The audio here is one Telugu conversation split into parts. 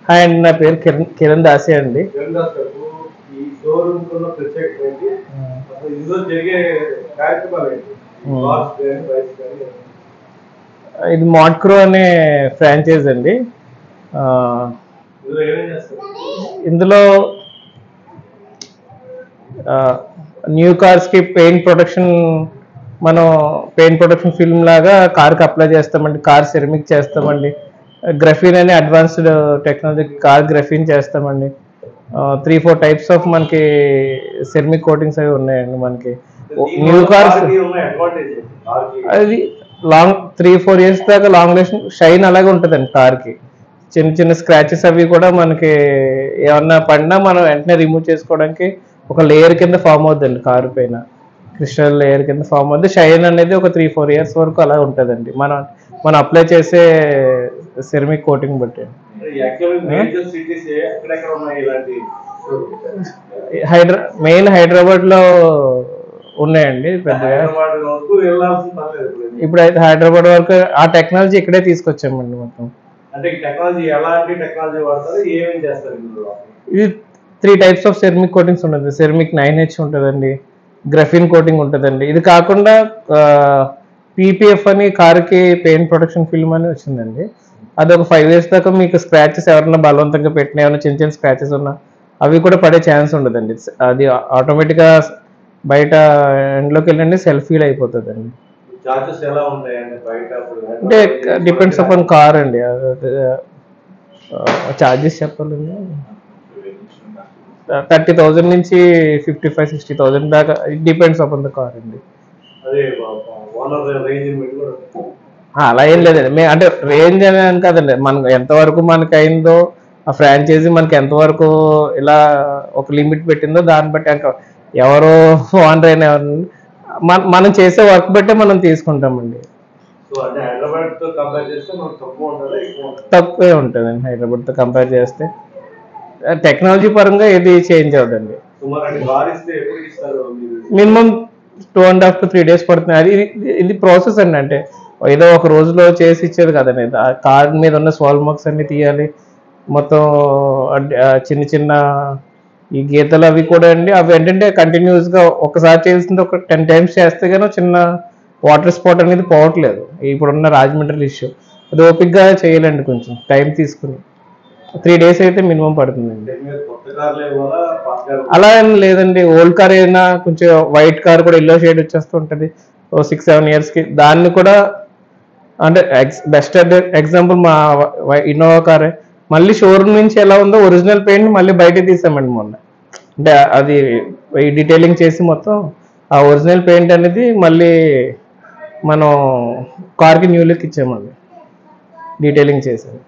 హాయ్ అండి నా పేరు కిరణ్ కిరణ్ దాసి అండి జగన్నాథ్ గారు ఈ షోరూమ్ కున్న ప్రత్యేకత ఏంటి అసలు ఇందులో జరిగే కార్యక్రమాలు ఏంటి Hmm. కార్స్ కానీ బైక్స్ కానీ ఇది మాడ్క్రో అనే ఫ్రాంచైజ్ అండి ఆ, ఇందులో ఏమేం చేస్తారు ఇందులో న్యూ కార్స్కి పెయింట్ ప్రొటెక్షన్ మనం పెయింట్ ప్రొటెక్షన్ ఫిల్మ్ లాగా కార్కి అప్లై చేస్తామండి కార్ సెరమిక్ చేస్తామండి గ్రఫీన్ అనే అడ్వాన్స్డ్ టెక్నాలజీ కార్ గ్రఫీన్ చేస్తామండి త్రీ ఫోర్ టైప్స్ ఆఫ్ మనకి సెరమిక్ కోటింగ్స్ అవి ఉన్నాయండి మనకి న్యూ కార్స్ అడ్వాంటేజ్ కార్కి అది లాంగ్ త్రీ ఫోర్ ఇయర్స్ దాకా లాంగ్ రేషన్ షైన్ అలాగే ఉంటుందండి కార్కి చిన్న చిన్న స్క్రాచెస్ అవి కూడా మనకి ఏమన్నా పడినా మనం వెంటనే రిమూవ్ చేసుకోవడానికి ఒక లేయర్ కింద ఫామ్ అవుతుందండి కారు పైన క్రిస్టల్ లేయర్ కింద ఫామ్ అవుతుంది షైన్ అనేది ఒక త్రీ ఫోర్ ఇయర్స్ వరకు అలా ఉంటుందండి మనం మనం అప్లై చేసే సెరమిక్ కోటింగ్ బట్టి యాక్చువల్లీ మేజర్ సిటీస్ ఎక్కడెక్కడ ఉన్నాయి ఇలాంటి showrooms? హైదరా మెయిన్ హైదరాబాద్లో ఉన్నాయండి పెద్దగా హైదరాబాద్ వరకు వెళ్ళాల్సిన పని లేదు ఇప్పుడు. ఇప్పుడు అయితే హైదరాబాద్ వరకు ఆ టెక్నాలజీ ఇక్కడే తీసుకొచ్చామండి మొత్తం అంటే టెక్నాలజీ ఎలాంటి టెక్నాలజీ వాడతారు ఏమేం చేస్తారు ఇందులో ఇది three types of ceramic coatings ఉంటుంది సెరమిక్ నైన్ హెచ్ ఉంటుందండి గ్రఫిన్ కోటింగ్ ఉంటుందండి ఇది కాకుండా పీపీఎఫ్ అని కార్కి పెయింట్ ప్రొటెక్షన్ ఫిల్మ్ అని వచ్చిందండి అది ఒక ఫైవ్ ఇయర్స్ దాకా మీకు స్క్రాచెస్ ఎవరైనా బలవంతంగా పెట్టిన ఏమైనా చిన్న చిన్న స్క్రాచెస్ ఉన్నా అవి కూడా పడే ఛాన్స్ ఉండదండి అది ఆటోమేటిక్గా బయట ఎండ్లోకి వెళ్ళండి సెల్ఫీలు అయిపోతుందండి చార్జెస్ ఎలా ఉంటాయండి బయట అప్పుడు అంటే డిపెండ్స్ అపాన్ కార్ అండి చార్జెస్ చెప్పాలండి థర్టీ థౌజండ్ నుంచి ఫిఫ్టీ ఫైవ్ సిక్స్టీ థౌజండ్ దాకా it depends upon the car అండి అదే ఓనర్ రేంజ్ పెట్టి కూడా ఆ, అలా ఏం లేదండి మే అంటే రేంజ్ అని అని కాదండి మనకు ఎంతవరకు మనకి అయిందో ఆ ఫ్రాంచైజీ మనకి ఎంతవరకు ఇలా ఒక లిమిట్ పెట్టిందో దాన్ని బట్టి ఇంకా ఎవరో ఓనర్ అయినా ఎవరు మన మనం చేసే వర్క్ బట్టే మనం తీసుకుంటామండి సో అంటే హైదరాబాద్ తో కంపేర్ చేస్తే మనకు తక్కువ ఉంటుందా ఎక్కువ ఉంటుందా తక్కువే ఉంటుందండి హైదరాబాద్తో కంపేర్ చేస్తే టెక్నాలజీ పరంగా ఏది చేంజ్ అవ్వదండి సుమారు అంటే కార్ ఇస్తే ఎప్పుడు ఇస్తారు మీరు minimum two and half to three days పడుతుంది అది ఇది- ఇది ప్రాసెస్ అండి అంటే ఏదో ఒక రోజులో చేసి ఇచ్చేది కదండి ఆ కార్డ్ మీద ఉన్న స్వాల్ మార్క్స్ అన్ని తీయాలి మొత్తం అంటే, ఆ, చిన్న చిన్న ఈ గీతలు అవి కూడా అండి అవి ఏంటంటే కంటిన్యూస్ గా ఒకసారి చేసింది ఒక టెన్ టైమ్స్ చేస్తే కానీ చిన్న వాటర్ స్పాట్ అనేది పోవట్లేదు ఇప్పుడున్న రాజమండ్రి ఇష్యూ అది ఓపిక్గా చేయాలండి కొంచెం టైం తీసుకుని త్రీ డేస్ అయితే మినిమం పడుతుందండి అంటే మీరు కొత్త కార్లు ఇవ్వాలా పాత కార్ అలా ఏం లేదండి ఓల్డ్ కార్ అయినా కొంచెం వైట్ కార్ కూడా ఎల్లో షేడ్ వచ్చేస్తుంటది ఓ సిక్స్ సెవెన్ ఇయర్స్ కి దాన్ని కూడా అంటే బెస్ట్ ఎగ్జాంపుల్ మా ఇన్నోవా కారే మళ్ళీ షోరూమ్ నుంచి ఎలా ఉందో ఒరిజినల్ పెయింట్ మళ్ళీ బయటకి తీసామండి మొన్న అంటే అది డీటెయిలింగ్ చేసి మొత్తం ఆ ఒరిజినల్ పెయింట్ అనేది మళ్ళీ మనం కార్కి న్యూ లుక్ ఇచ్చామండి డీటెయిలింగ్ చేసాము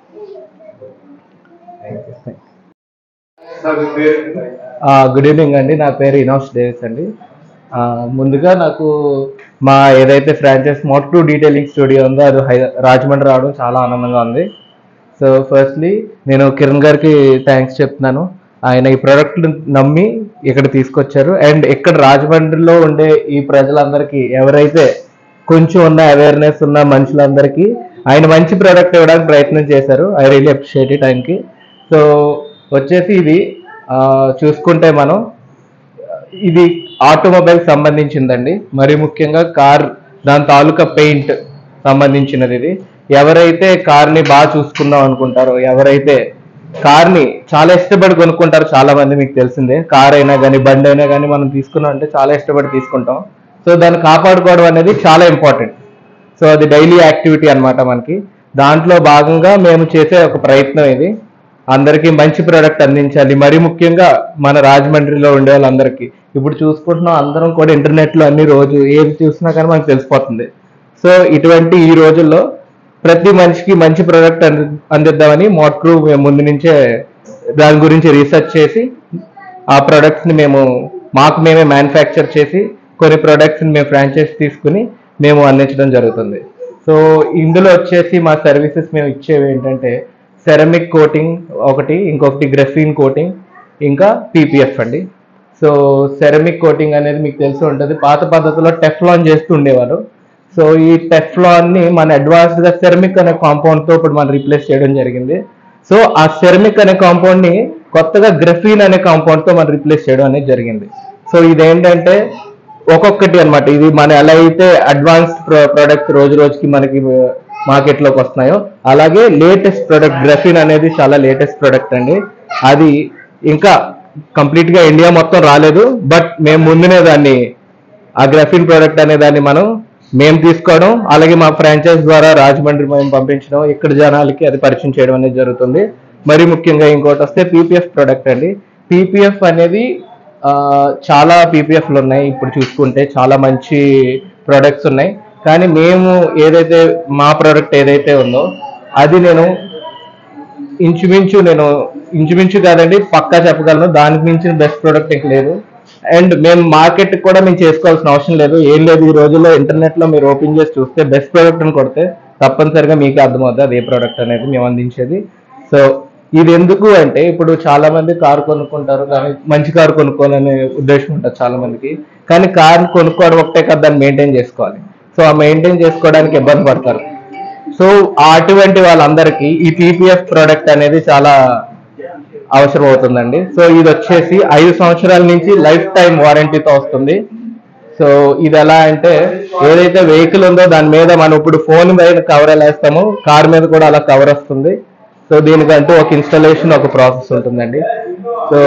సార్ మీ పేరు ఏంటి? గుడ్ ఈవినింగ్ అండి నా పేరు ఇనోస్ డేవిస్ అండి ఆ, ముందుగా నాకు మా ఏదైతే ఫ్రాంచైజ్ మోట్ టూ డీటెయిలింగ్ స్టూడియో ఉందో అది హై- రాజమండ్రి రావడం చాలా ఆనందంగా ఉంది సో ఫస్ట్లీ నేను కిరణ్ గారికి థ్యాంక్స్ చెప్తున్నాను ఆయన ఈ ప్రోడక్ట్ నమ్మి ఇక్కడ తీసుకొచ్చారు అండ్ ఇక్కడ రాజమండ్రిలో ఉండే ఈ ప్రజలందరికీ ఎవరైతే కొంచెం ఉన్న అవేర్నెస్ ఉన్న మనుషులందరికీ ఆయన మంచి ప్రోడక్ట్ ఇవ్వడానికి ప్రయత్నం చేశారు ఐ రియలీ అప్రిషియేట్ ఇట్ ఆయనకి సో వచ్చేసి ఇది ఆ, చూసుకుంటే మనం ఇది ఆటోమొబైల్ సంబంధించిందండి మరి ముఖ్యంగా కార్ దాని తాలూకా పెయింట్ సంబంధించినది ఇది ఎవరైతే కార్ని బాగా చూసుకుందాం అనుకుంటారో ఎవరైతే కార్ని చాలా ఇష్టపడి కొనుక్కుంటారు చాలా మంది మీకు తెలిసిందే కార్ అయినా కానీ బండి అయినా కానీ మనం తీసుకున్నాం అంటే చాలా ఇష్టపడి తీసుకుంటాం సో దాన్ని కాపాడుకోవడం అనేది చాలా ఇంపార్టెంట్ సో అది డైలీ యాక్టివిటీ అన్నమాట మనకి దాంట్లో భాగంగా మేము చేసే ఒక ప్రయత్నం ఇది అందరికీ మంచి ప్రోడక్ట్ అందించాలి మరి ముఖ్యంగా మన రాజమండ్రిలో ఉండే వాళ్ళందరికీ ఇప్పుడు చూసుకుంటున్నాం అందరం కూడా ఇంటర్నెట్ లో అన్ని రోజు ఏది చూసినా కానీ మనకు తెలిసిపోతుంది సో ఇటువంటి ఈ రోజుల్లో ప్రతి మనిషికి మంచి ప్రోడక్ట్ అంది అందిద్దామని మోట్రూ మేము ముందు నుంచే దాని గురించి రీసెర్చ్ చేసి ఆ products ని మేము మాకు మేమే మ్యానుఫ్యాక్చర్ చేసి కొన్ని products ని మేము ఫ్రాంచైజ్ తీసుకుని మేము అందించడం జరుగుతుంది సో ఇందులో వచ్చేసి మా సర్వీసెస్ మేము ఇచ్చేవి ఏంటంటే సెరమిక్ కోటింగ్ ఒకటి ఇంకొకటి గ్రెఫిన్ కోటింగ్ ఇంకా పీపీఎఫ్ అండి సో సెరమిక్ కోటింగ్ అనేది మీకు తెలిసి ఉంటుంది పాత పద్ధతిలో టెఫ్లాన్ చేస్తూ ఉండేవారు సో ఈ టెఫ్లాన్ ని మన అడ్వాన్స్డ్ గా సెరమిక్ అనే కాంపౌండ్ తో ఇప్పుడు మనం రీప్లేస్ చేయడం జరిగింది సో ఆ సెరమిక్ అనే కాంపౌండ్ ని కొత్తగా గ్రఫీన్ అనే కాంపౌండ్ తో మనం రిప్లేస్ చేయడం అనేది జరిగింది సో ఇదేంటంటే ఒక్కొక్కటి అన్నమాట ఇది మన ఎలా అయితే అడ్వాన్స్డ్ ప్రొడక్ట్స్ రోజు రోజుకి మనకి మార్కెట్ లోకి వస్తున్నాయో అలాగే లేటెస్ట్ ప్రొడక్ట్ గ్రఫీన్ అనేది చాలా లేటెస్ట్ ప్రొడక్ట్ అండి అది ఇంకా కంప్లీట్ గా ఇండియా మొత్తం రాలేదు బట్ మేము ముందునే దాన్ని ఆ గ్రఫిన్ ప్రోడక్ట్ అనే దాన్ని మనం మేము తీసుకోవడం అలాగే మా ఫ్రాంచైజ్ ద్వారా రాజమండ్రి మేము పంపించడం ఇక్కడ జనాలకి అది పరిచయం చేయడం అనేది జరుగుతుంది మరి ముఖ్యంగా ఇంకోటి వస్తే పీపీఎఫ్ ప్రోడక్ట్ అండి పీపీఎఫ్ అనేది ఆ, చాలా పీపీఎఫ్లు ఉన్నాయి ఇప్పుడు చూసుకుంటే చాలా మంచి ప్రోడక్ట్స్ ఉన్నాయి కానీ మేము ఏదైతే మా ప్రోడక్ట్ ఏదైతే ఉందో అది నేను ఇంచుమించు నేను ఇంచుమించు కాదండి పక్కా చెప్పగలను దానికి మించిన బెస్ట్ ప్రోడక్ట్ ఇంక లేదు అండ్ మేము మార్కెట్ కూడా మేము చేసుకోవాల్సిన అవసరం లేదు ఏం లేదు ఈ రోజుల్లో ఇంటర్నెట్ లో మీరు ఓపెన్ చేసి చూస్తే బెస్ట్ ప్రోడక్ట్ అని కొడితే తప్పనిసరిగా మీకు అర్థమవుతుంది అది ఏ ప్రోడక్ట్ అనేది మేము అందించేది సో ఇది ఎందుకు అంటే ఇప్పుడు చాలా మంది కారు కొనుక్కుంటారు కానీ మంచి కారు కొనుక్కోవాలనే ఉద్దేశం ఉంటుంది చాలా మందికి కానీ కార్ కొనుక్కోవడం ఒకటే కాదు దాన్ని మెయింటైన్ చేసుకోవాలి సో ఆ మెయింటైన్ చేసుకోవడానికి ఇబ్బంది పడతారు సో అటువంటి వాళ్ళందరికీ ఈ పీపీఎఫ్ ప్రోడక్ట్ అనేది చాలా అవసరం అవుతుందండి సో ఇది వచ్చేసి ఐదు సంవత్సరాల నుంచి లైఫ్ టైం వారంటీతో వస్తుంది సో ఇది ఎలా అంటే ఏదైతే వెహికల్ ఉందో దాని మీద మనం ఇప్పుడు ఫోన్ మీద కవర్ ఎలా వేస్తామో కార్ మీద కూడా అలా కవర్ వస్తుంది సో దీనికంటూ ఒక ఇన్స్టాలేషన్ ఒక ప్రాసెస్ ఉంటుందండి సో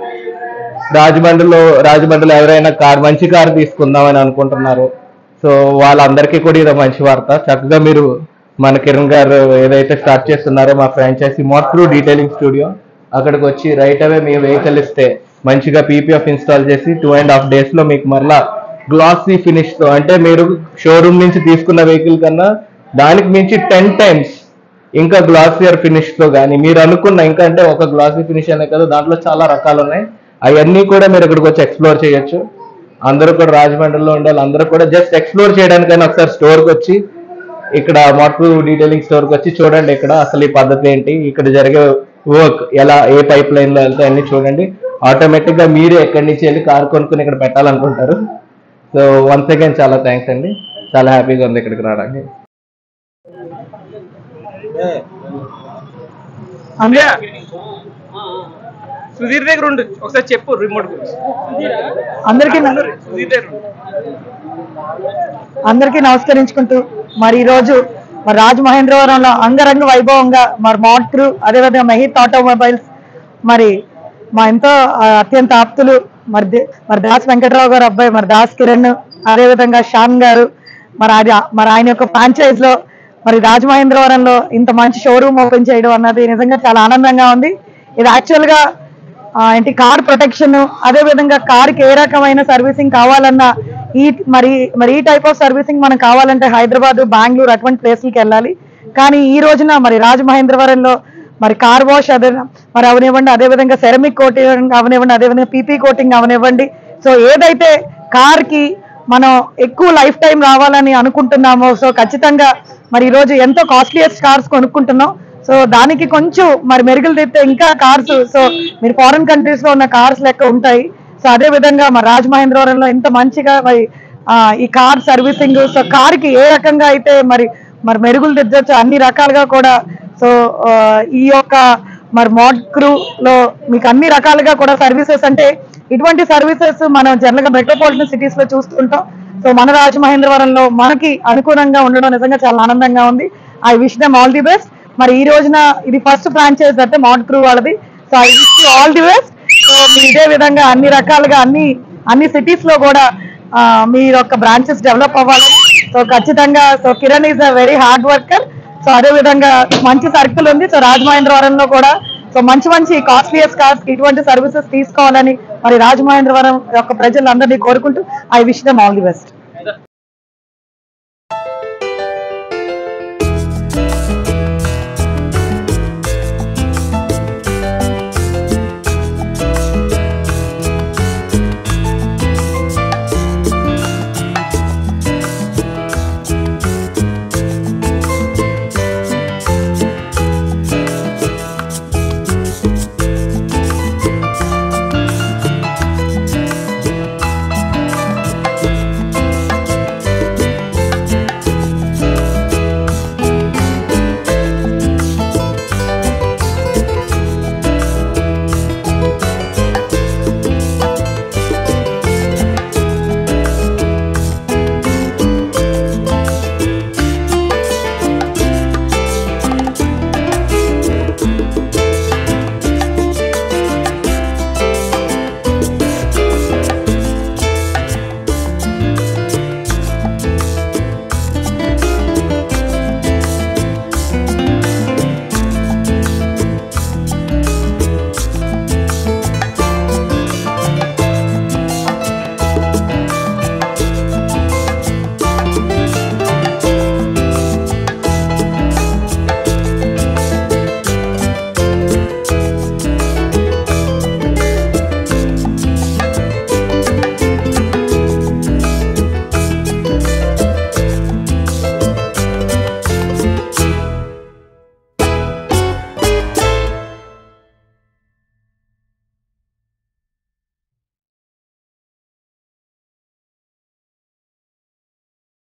రాజమండ్రిలో రాజమండ్రిలో ఎవరైనా కార్ మంచి కార్ తీసుకుందామని అనుకుంటున్నారు సో వాళ్ళందరికీ కూడా ఇది మంచి వార్త చక్కగా మీరు మన కిరణ్ గారు ఏదైతే స్టార్ట్ చేస్తున్నారో మా ఫ్రాంచైజీ మోట్రూ డీటెయిలింగ్ స్టూడియో అక్కడికి వచ్చి రైట్ అవే మీ వెహికల్ ఇస్తే మంచిగా పీపీఎఫ్ ఇన్స్టాల్ చేసి టూ అండ్ హాఫ్ డేస్ లో మీకు మరలా గ్లాసీ ఫినిష్ తో అంటే మీరు షోరూమ్ నుంచి తీసుకున్న వెహికల్ కన్నా దానికి మించి టెన్ టైమ్స్ ఇంకా గ్లాసియర్ ఫినిష్ తో కానీ మీరు అనుకున్న ఇంకా అంటే ఒక గ్లాసీ ఫినిష్ అనే కదా దాంట్లో చాలా రకాలు ఉన్నాయి అవన్నీ కూడా మీరు ఇక్కడికి వచ్చి ఎక్స్ప్లోర్ చేయొచ్చు అందరూ కూడా రాజమండ్రిలో ఉండాలి అందరూ కూడా జస్ట్ ఎక్స్ప్లోర్ చేయడానికైనా ఒకసారి స్టోర్కి వచ్చి ఇక్కడ మోటార్ డీటెయిలింగ్ స్టోర్కి వచ్చి చూడండి ఇక్కడ అసలు ఈ పద్ధతి ఏంటి ఇక్కడ జరిగే వర్క్ ఎలా ఏ పైప్ లైన్ లో వెళ్తాయి అన్ని చూడండి ఆటోమేటిక్ గా మీరే ఎక్కడి నుంచి వెళ్ళి కార్ కొనుక్కుని ఇక్కడ పెట్టాలనుకుంటారు సో వన్స్ అగైన్ చాలా థ్యాంక్స్ అండి చాలా హ్యాపీగా ఉంది ఇక్కడికి రావడానికి అందే సుధీర్ దగ్గర ఉండు ఒకసారి చెప్పు రిమోట్ గురించి అందరికీ న- సుధీర్ దగ్గర ఉండు. అందరికీ నమస్కరించుకుంటూ మరి ఈ రోజు మరి రాజమహేంద్రవరంలో అంగరంగ వైభవంగా మరి మోట్రు అదేవిధంగా మహిత్ ఆటోమొబైల్స్ మరి మా ఎంతో ఆ, అత్యంత ఆప్తులు మరి దే- మరి దాస్ వెంకటరావు గారు అబ్బాయి మరి దాస్ కిరణ్ అదేవిధంగా షాన్ గారు మరి అది మరి ఆయన యొక్క ఫ్రాంచైజ్ లో మరి రాజమహేంద్రవరంలో ఇంత మంచి షోరూమ్ ఓపెన్ చేయడం అన్నది నిజంగా చాలా ఆనందంగా ఉంది ఇది యాక్చువల్ గా ఆ, ఏంటి కార్ ప్రొటెక్షన్ అదే విధంగా కార్ కి ఏ రకమైన సర్వీసింగ్ కావాలన్నా ఈ మరి మరి ఈ టైప్ ఆఫ్ సర్వీసింగ్ మనం కావాలంటే హైదరాబాద్ బెంగళూరు అటువంటి ప్లేస్లకి వెళ్ళాలి కానీ ఈ రోజున మరి రాజమహేంద్రవరంలో మరి కార్ వాష్ అదే మరి అవనివ్వండి అదే విధంగా సెరమిక్ కోటింగ్ అవనివ్వండి అదే విధంగా పీపీ కోటింగ్ అవనివ్వండి సో ఏదైతే కార్ కి మనం ఎక్కువ లైఫ్ టైం రావాలని అనుకుంటున్నామో సో ఖచ్చితంగా మరి ఈ రోజు ఎంతో కాస్ట్లీయెస్ట్ కార్స్ కొనుక్కుంటున్నాం సో దానికి కొంచెం మరి మెరుగులు తెస్తే ఇంకా కార్స్ సో మీరు ఫారిన్ కంట్రీస్ లో ఉన్న కార్స్ లెక్క ఉంటాయి సో అదే విధంగా మరి రాజమహేంద్రవరంలో ఎంత మంచిగా మరి ఆ, ఈ కార్ సర్వీసింగ్ సో కార్ కి ఏ రకంగా అయితే మరి మరి మెరుగులు దిద్దొచ్చు అన్ని రకాలుగా కూడా సో ఆ, ఈ యొక్క మరి మోడ్ క్రూ లో మీకు అన్ని రకాలుగా కూడా సర్వీసెస్ అంటే ఇటువంటి సర్వీసెస్ మనం జనరల్ గా మెట్రోపాలిటన్ సిటీస్ లో చూస్తుంటాం సో మన రాజమహేంద్రవరంలో మనకి అనుకూలంగా ఉండడం నిజంగా చాలా ఆనందంగా ఉంది I wish them all the best మరి ఈ రోజున ఇది ఫస్ట్ ఫ్రాంచైజ్ అంటే మోడ్ క్రూ వాళ్ళది so I wish you all the best so మీరు ఇదే విధంగా అన్ని రకాలుగా అన్ని అన్ని సిటీస్ లో కూడా ఆ, మీ యొక్క బ్రాంచెస్ డెవలప్ అవ్వాలని సో ఖచ్చితంగా so Kiran is a very hard worker so అదే విధంగా మంచి సర్కిల్ ఉంది సో రాజమహేంద్రవరంలో కూడా సో మంచి మంచి కాస్ట్లీయస్ కార్స్ ఇటువంటి సర్వీసెస్ తీసుకోవాలని మరి రాజమహేంద్రవరం యొక్క ప్రజలందరినీ కోరుకుంటూ I wish them all the best